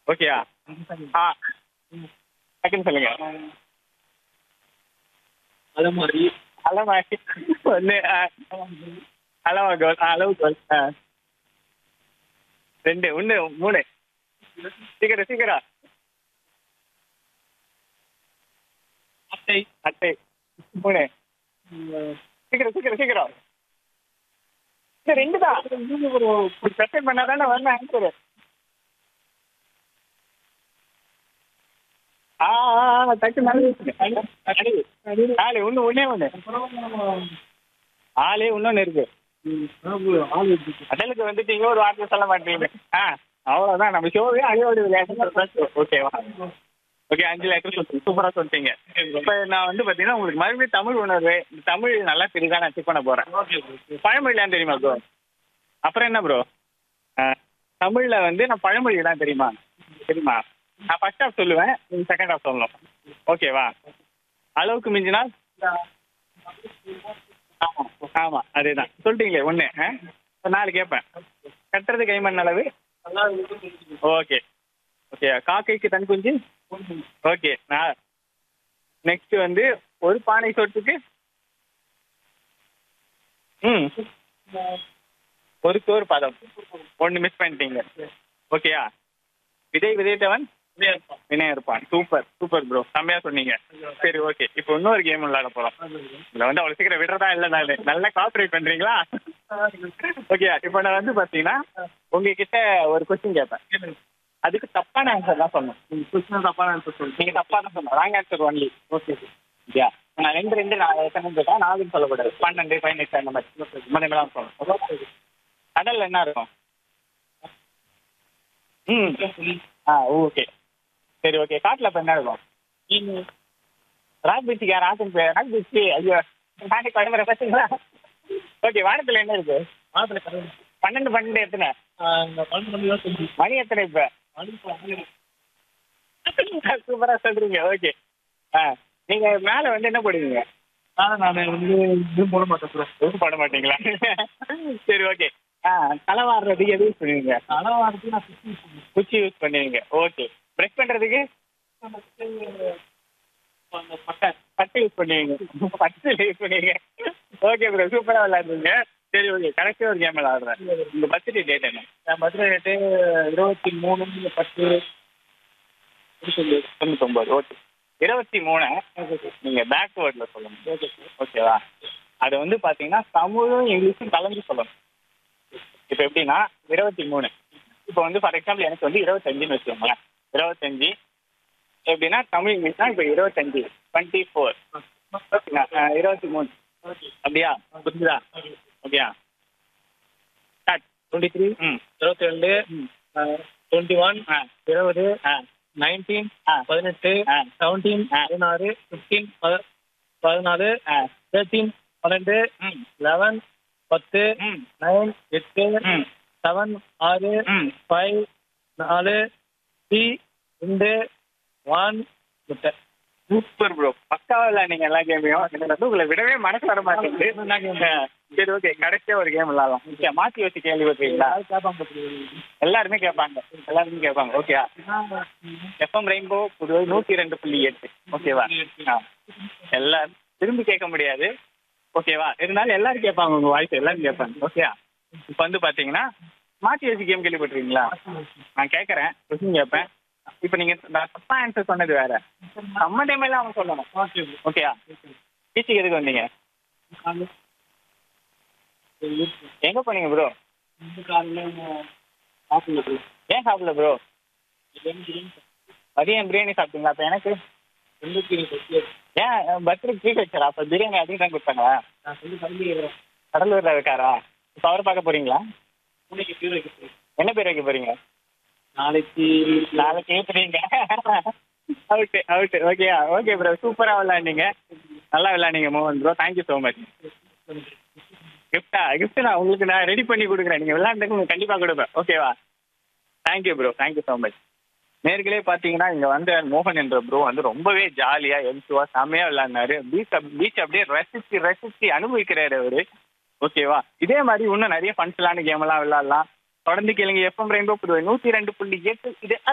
ஓகேயா ஆ டக்குன்னு சொல்லுங்க அலமாரி அலமாரி ஒன்று அளவா கோல் அளவு கோல் ஆ ரெண்டு ஒன்று மூணு சீக்கிரம் சீக்கிரம் அட்டை அட்டை மூணு சீக்கிரம் சீக்கிரம் சீக்கிரம் இது ரெண்டு தான் இப்படி செப்பரேட் பண்ணா தானே வரணும் ஆன்சரு ஆ ஆ, ஆ, டக்கு நல்லது நாலு ஒன்று ஒன்றே ஒன்று ஆளே இன்னொன்று இருக்கு ஆள் இருக்கு அடலுக்கு வந்துட்டு இங்க ஒரு வார்த்தை சொல்ல மாட்டீங்க ஆ அவ்வளோதான் நம்ம ஷோவே அழியோட விளையாட்டு ஓகேவா ஓகே அஞ்சு லேட்டர் சொல்லுங்க சூப்பராக சொல்லிட்டீங்க இப்போ நான் வந்து பார்த்தீங்கன்னா உங்களுக்கு மறுபடியும் தமிழ் உணர்வு இந்த தமிழ் நல்லா தெரியுதா நான் செக் பண்ண போகிறேன் ஓகே பழமொழிலாம் தெரியுமா ப்ரோ அப்புறம் என்ன ப்ரோ தமிழில் வந்து நான் பழமொழிலாம் தெரியுமா தெரியுமா நான் ஃபர்ஸ்ட் ஹாஃப் சொல்லுவேன் நீங்கள் செகண்ட் ஹாஃப் சொல்லணும் ஓகேவா அளவுக்கு மிஞ்சினால் ஆமாம் ஆமாம் அதே தான் சொல்லிட்டீங்களே ஒன்று ஆ நாலு கேட்பேன் கட்டுறது கைமண் அளவு ஓகே ஓகே காக்கைக்கு தன் குஞ்சு ஓகே நான் நெக்ஸ்ட் வந்து ஒரு பானை சொட்டுக்கு ம் ஒரு சோறு பதம் ஒன்று மிஸ் பண்ணிட்டீங்க ஓகேயா விதை விதைத்தவன் வினய இருப்பான் சூப்பர் சூப்பர் ப்ரோ செம்மையா சொன்னீங்க சரி ஓகே இப்போ இன்னொரு கேம் விளையாட போறோம் இதுல வந்து அவ்வளவு சீக்கிரம் விடுறதா இல்லை நான் நல்லா காப்பரேட் பண்றீங்களா ஓகே இப்போ நான் வந்து பாத்தீங்கன்னா உங்ககிட்ட ஒரு கொஸ்டின் கேட்பேன் அதுக்கு தப்பான ஆன்சர் தான் சொன்னேன் கொஸ்டின் தப்பான ஆன்சர் சொல்லுங்க நீங்க தப்பா தான் சொன்னோம் wrong answer only okay yeah நான் ரெண்டு ரெண்டு நான் எத்தனை கேட்டா நாலுன்னு சொல்லக்கூடாது பன்னெண்டு பதினெட்டு அந்த மாதிரி மணி தான் சொல்லணும் கடல்ல என்ன இருக்கும் ம் ஆ ஓகே சரி ஓகே காட்டுல இப்ப என்ன இருக்கும் ராக் பீச்சுக்கு யார் ஆசன் ராக் பீச்சு ஐயோ நானே குழம்புற பார்த்தீங்களா ஓகே வானத்துல என்ன இருக்கு மாதத்துல கடவுள் பன்னெண்டு பன்னெண்டு எத்தனை இந்த பன்னெண்டு மணி தான் செஞ்சு மணி எத்தனை இப்ப சூப்பரா சொல்றீங்க ஓகே ஆ நீங்க மேல வந்து என்ன போடுவீங்க ஆனால் நான் வந்து இது போட மாட்டேன் ப்ரோ எதுவும் போட மாட்டீங்களா சரி ஓகே ஆ தலை வாடுறதுக்கு எது யூஸ் பண்ணுவீங்க அளவாருக்கு நான் ஃபிஃப்டி பண்ணுவேன் குச்சி யூஸ் பண்ணுவீங்க ஓகே ப்ரெஷ் பண்றதுக்கு அந்த பட்டை பட்டு யூஸ் பண்ணுவீங்க பட்டு யூஸ் பண்ணுவீங்க ஓகே ப்ரோ சூப்பரா விளையாடுறீங்க சரி ஓகே கடைசி ஒரு கேம் விளையாடுறேன் உங்க பர்த்டே டேட் என்ன என் பர்த்டே டேட்டு இருபத்தி மூணு பத்து தொண்ணூத்தொம்பது ஓகே இருபத்தி மூணு நீங்க பேக்வேர்டில் சொல்லணும் ஓகேவா அது வந்து பாத்தீங்கன்னா தமிழும் இங்கிலீஷும் கலந்து சொல்லணும் இப்போ எப்படின்னா இருபத்தி மூணு இப்போ வந்து ஃபார் எக்ஸாம்பிள் எனக்கு வந்து இருபத்தஞ்சுன்னு வச்சுக்கோங்களேன் இருபத்தஞ்சு எப்படின்னா தமிழ் இங்கிலீஷ்னா இப்போ இருபத்தஞ்சு டுவெண்ட்டி ஃபோர் ஓகேங்களா இருபத்தி மூணு அப்படியா புரிஞ்சுதா ஓகேயா ஸ்டார்ட் டுவெண்ட்டி த்ரீ ம் இருபத்தி ரெண்டு ம் டுவெண்ட்டி ஒன் ஆ இருபது ஆ நைன்டீன் ஆ பதினெட்டு ஆ செவன்டீன் ஆ. பதினாறு ஃபிஃப்டீன் பதினாலு ஆ தேர்ட்டீன் பன்னெண்டு ம் லெவன் பத்து ம் நைன் எட்டு ம் செவன் ஆறு ம் ஃபைவ் நாலு த்ரீ ரெண்டு ஒன் முட்டை சூப்பர் ப்ரோ பக்காவா இல்ல நீங்க எல்லா கேமையும் எனக்கு வந்து உங்களை விடவே மனசு வர மாட்டேங்குது சரி ஓகே கடைசியா ஒரு கேம் விளையாடலாம் ஓகே மாத்தி யோசி கேள்விப்பட்டீங்களா எல்லாருமே கேட்பாங்க எல்லாருமே கேட்பாங்க ஓகே எஃப்எம் ரெயின்போ புதுவை நூத்தி ரெண்டு புள்ளி எட்டு ஓகேவா ஆ. எல்லாரும் திரும்பி கேட்க முடியாது ஓகேவா இருந்தாலும் எல்லாரும் கேட்பாங்க உங்க வாய்ஸ் எல்லாரும் கேட்பாங்க ஓகேயா இப்போ வந்து பாத்தீங்கன்னா மாத்தி யோசி கேம் கேள்விப்பட்டிருக்கீங்களா நான் கேட்கறேன் கொஸ்டின் கேட்பேன் இப்போ நீங்க நான் தப்பா ஆன்சர் சொன்னது வேற நம்ம டைம் எல்லாம் அவங்க சொல்லணும் ஓகேயா பீச்சுக்கு எதுக்கு வந்தீங்க எங்க போனீங்க ப்ரோ ஏன் சாப்பிடல ப்ரோ மதியம் பிரியாணி சாப்பிட்டீங்களா அப்ப எனக்கு ஏன் பர்த்டே ட்ரீட் வச்சாரா அப்ப பிரியாணி அதிகம் தான் கொடுத்தாங்களா கடலூர்ல இருக்காரா இப்போ அவரை பார்க்க போறீங்களா என்ன பேர் வைக்க போறீங்க நாளைக்கு நாளைக்கு ஏத்துறீங்க அவுட்டு அவுட்டு ஓகேயா ஓகே ப்ரோ சூப்பரா விளையாண்டீங்க நல்லா விளையாண்டீங்க மோகன் ப்ரோ தேங்க்யூ ஸோ மச் கிஃப்டா கிஃப்ட் நான் உங்களுக்கு நான் ரெடி பண்ணி கொடுக்குறேன் நீங்க விளையாண்டுக்கு உங்களுக்கு கண்டிப்பா கொடுப்பேன் ஓகேவா thank you bro thank you so much நேர்களே பார்த்தீங்கன்னா இங்க வந்த மோகன் என்ற ப்ரோ வந்து ரொம்பவே ஜாலியா எல்சுவா செம்மையா விளையாடினாரு பீச் பீச் அப்படியே ரசிச்சு ரசிச்சு அனுபவிக்கிறாரு அவரு ஓகேவா இதே மாதிரி இன்னும் நிறைய ஃபன்ஸ்லான கேம் எல்லாம் விளையாடலாம் தொடர்ந்து கேளுங்க எஃப்எம் ரெயின்போ புதுவை நூத்தி ரெண்டு புள்ளி எட்டு இது